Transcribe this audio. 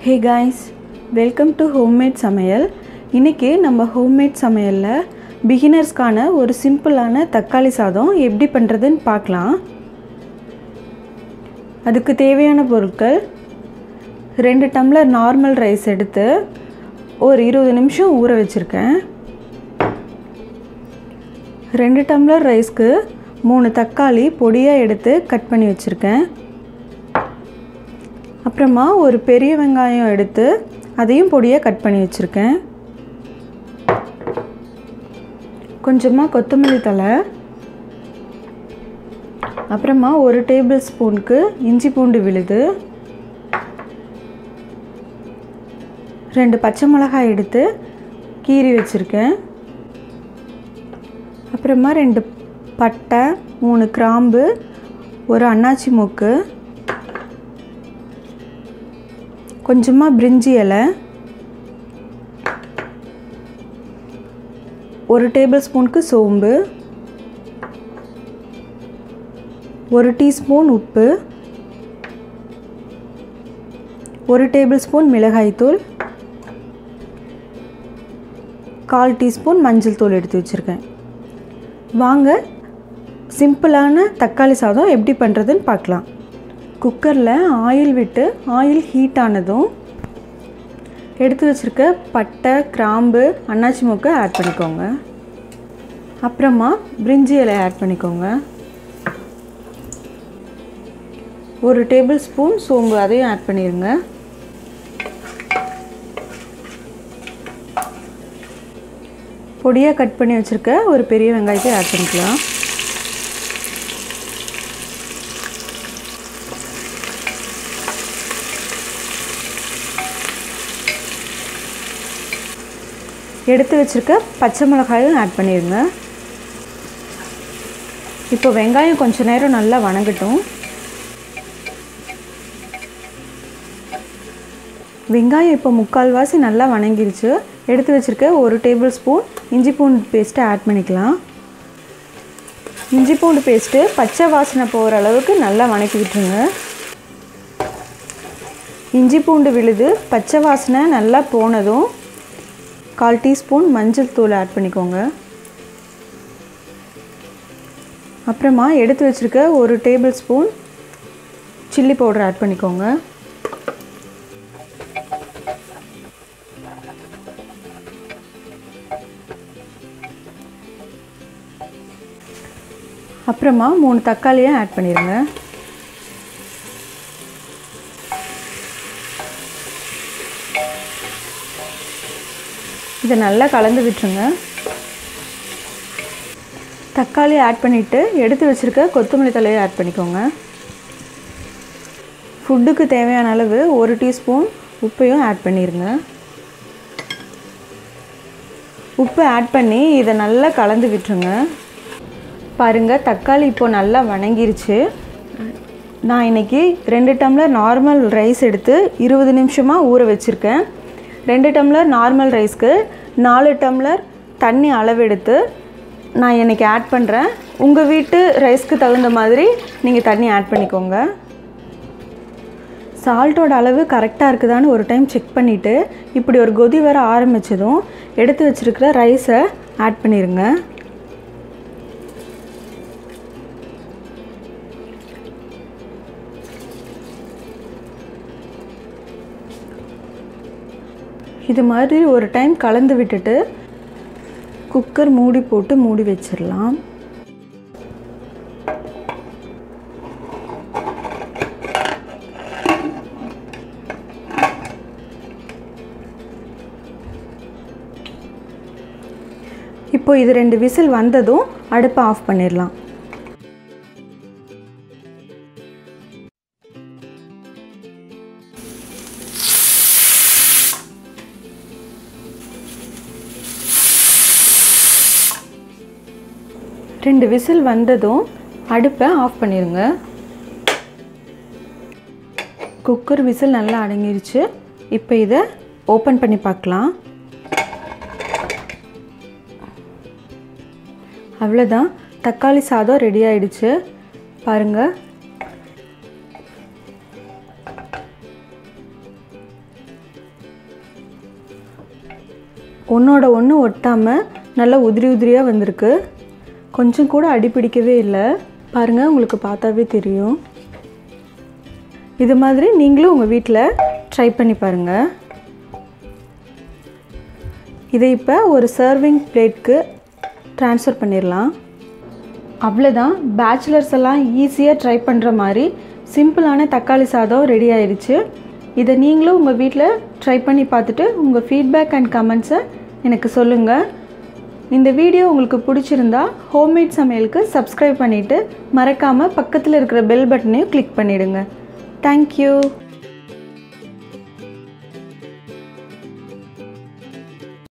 hey guys welcome to homemade சமையல் இன்றைக்கி நம்ம ஹோம்மேட் சமையலில் பிகினர்ஸ்க்கான ஒரு சிம்பிளான தக்காளி சாதம் எப்படி பண்ணுறதுன்னு பார்க்கலாம் அதுக்கு தேவையான பொருட்கள் ரெண்டு டம்ளர் நார்மல் ரைஸ் எடுத்து ஒரு இருபது நிமிஷம் ஊற வச்சுருக்கேன் ரெண்டு டம்ளர் ரைஸ்க்கு மூணு தக்காளி பொடியாக எடுத்து கட் பண்ணி வச்சுருக்கேன் அப்புறமா ஒரு பெரிய வெங்காயம் எடுத்து அதையும் பொடியாக கட் பண்ணி வச்சுருக்கேன் கொஞ்சமாக கொத்தமல்லி தலை அப்புறமா ஒரு டேபிள் ஸ்பூனுக்கு இஞ்சி பூண்டு விழுது ரெண்டு பச்சை மிளகாய் எடுத்து கீறி வச்சுருக்கேன் அப்புறமா ரெண்டு பட்டை மூணு கிராம்பு ஒரு அன்னாச்சி மூக்கு கொஞ்சமாக பிரிஞ்சி இலை ஒரு டேபிள் ஸ்பூனுக்கு சோம்பு ஒரு டீஸ்பூன் உப்பு ஒரு டேபிள் ஸ்பூன் மிளகாய்த்தூள் கால் டீஸ்பூன் மஞ்சள் தூள் எடுத்து வச்சுருக்கேன் வாங்க சிம்பிளான தக்காளி சாதம் எப்படி பண்ணுறதுன்னு பார்க்கலாம் குக்கரில் ஆயில் விட்டு ஆயில் ஹீட் ஆனதும் எடுத்து வச்சுருக்க பட்டை கிராம்பு அன்னாச்சி மூக்கை ஆட் பண்ணிக்கோங்க அப்புறமா பிரிஞ்சி இலை ஆட் பண்ணிக்கோங்க ஒரு டேபிள் ஸ்பூன் சோம்பு அதையும் ஆட் பண்ணிடுங்க பொடியாக கட் பண்ணி வச்சுருக்க ஒரு பெரிய வெங்காயத்தை ஆட் பண்ணிக்கலாம் எடுத்து வச்சுருக்க பச்சை மிளகாயும் ஆட் பண்ணிடுங்க இப்போ வெங்காயம் கொஞ்ச நேரம் நல்லா வணங்கட்டும் வெங்காயம் இப்போ முக்கால்வாசி நல்லா வணங்கிருச்சு எடுத்து வச்சுருக்க ஒரு டேபிள் ஸ்பூன் இஞ்சி பூண்டு பேஸ்ட்டை ஆட் பண்ணிக்கலாம் இஞ்சி பூண்டு பேஸ்ட்டு பச்சை வாசனை போகிற அளவுக்கு நல்லா வணக்கி விட்டுருங்க இஞ்சி பூண்டு விழுது பச்சை வாசனை நல்லா போனதும் கால் டீஸ்பூன் மஞ்சள் தூள் ஆட் பண்ணிக்கோங்க அப்புறமா எடுத்து வச்சுருக்க ஒரு tablespoon chilli powder add பண்ணிக்கோங்க அப்புறமா மூணு தக்காளியை ஆட் பண்ணிடுங்க இதை நல்லா கலந்து விட்டுருங்க தக்காளி ஆட் பண்ணிவிட்டு எடுத்து வச்சுருக்க கொத்தமல்லி தலையை ஆட் பண்ணிக்கோங்க ஃபுட்டுக்கு தேவையான அளவு ஒரு டீஸ்பூன் உப்பையும் ஆட் பண்ணிடுங்க உப்பு ஆட் பண்ணி இதை நல்லா கலந்து விட்டுருங்க பாருங்கள் தக்காளி இப்போது நல்லா வணங்கிருச்சு நான் இன்றைக்கி ரெண்டு டம்ளர் நார்மல் ரைஸ் எடுத்து இருபது நிமிஷமாக ஊற வச்சுருக்கேன் ரெண்டு டம்ளர் நார்மல் ரைஸ்க்கு நாலு டம்ளர் தண்ணி அளவெடுத்து நான் இன்றைக்கி ஆட் பண்ணுறேன் உங்கள் வீட்டு ரைஸ்க்கு தகுந்த மாதிரி நீங்கள் தண்ணி ஆட் பண்ணிக்கோங்க சால்ட்டோட அளவு கரெக்டாக இருக்குதான்னு ஒரு டைம் செக் பண்ணிவிட்டு இப்படி ஒரு கொதி வர ஆரம்பித்ததும் எடுத்து வச்சுருக்கிற ரைஸை ஆட் பண்ணிடுங்க இது மாதிரி ஒரு டைம் கலந்து விட்டுட்டு குக்கர் மூடி போட்டு மூடி வச்சிடலாம் இப்போ இது ரெண்டு விசில் வந்ததும் அடுப்பை ஆஃப் பண்ணிடலாம் ரெண்டு விசில் வந்ததும் அடுப்பை ஆஃப் பண்ணிடுங்க குக்கர் விசில் நல்லா அடங்கிருச்சு இப்போ இதை ஓப்பன் பண்ணி பார்க்கலாம் அவ்வளோதான் தக்காளி சாதம் ரெடி ஆயிடுச்சு பாருங்கள் ஒன்றோட ஒன்று ஒட்டாமல் நல்லா உதிரி உதிரியாக வந்திருக்கு கொஞ்சம் கூட அடி பிடிக்கவே இல்லை பாருங்கள் உங்களுக்கு பார்த்தாவே தெரியும் இது மாதிரி நீங்களும் உங்கள் வீட்டில் ட்ரை பண்ணி பாருங்கள் இதை இப்போ ஒரு சர்விங் பிளேட்க்கு ட்ரான்ஸ்ஃபர் பண்ணிடலாம் அவ்வளோதான் பேச்சுலர்ஸ் எல்லாம் ஈஸியாக ட்ரை பண்ணுற மாதிரி சிம்பிளான தக்காளி சாதம் ரெடி ஆயிடுச்சு இதை நீங்களும் உங்கள் வீட்டில் ட்ரை பண்ணி பார்த்துட்டு உங்கள் ஃபீட்பேக் அண்ட் கமெண்ட்ஸை எனக்கு சொல்லுங்கள் இந்த வீடியோ உங்களுக்கு பிடிச்சிருந்தா ஹோம்மேட் சமையலுக்கு சப்ஸ்கிரைப் பண்ணிவிட்டு மறக்காமல் பக்கத்தில் இருக்கிற பெல் பட்டனையும் கிளிக் பண்ணிவிடுங்க தேங்க்யூ